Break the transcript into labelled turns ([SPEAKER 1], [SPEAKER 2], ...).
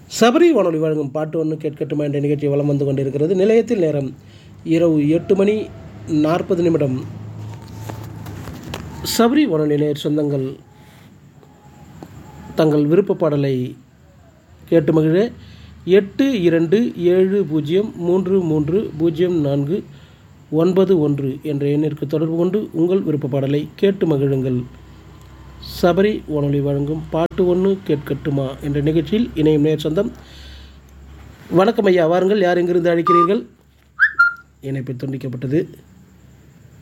[SPEAKER 1] சபரி வானொலி வழங்கும் பாட்டு ஒன்று கேட்கட்டுமா என்ற நிகழ்ச்சி வலம் வந்து கொண்டிருக்கிறது நிலையத்தில் நேரம் இரவு எட்டு மணி நாற்பது நிமிடம் சபரி வானொலி நேர் சொந்தங்கள் தங்கள் விருப்ப பாடலை கேட்டு மகிழ எட்டு இரண்டு ஏழு பூஜ்ஜியம் மூன்று மூன்று பூஜ்ஜியம் நான்கு ஒன்பது ஒன்று என்ற எண்ணிற்கு தொடர்பு கொண்டு உங்கள் விருப்ப பாடலை கேட்டு மகிழுங்கள் சபரி வானொலி வழங்கும் பாட்டு ஒன்று கேட்கட்டுமா என்ற நிகழ்ச்சியில் இணையும் நேர் சொந்தம் வணக்கம் ஐயா வாருங்கள் யார் எங்கிருந்து அழைக்கிறீர்கள் இணைப்பு துண்டிக்கப்பட்டது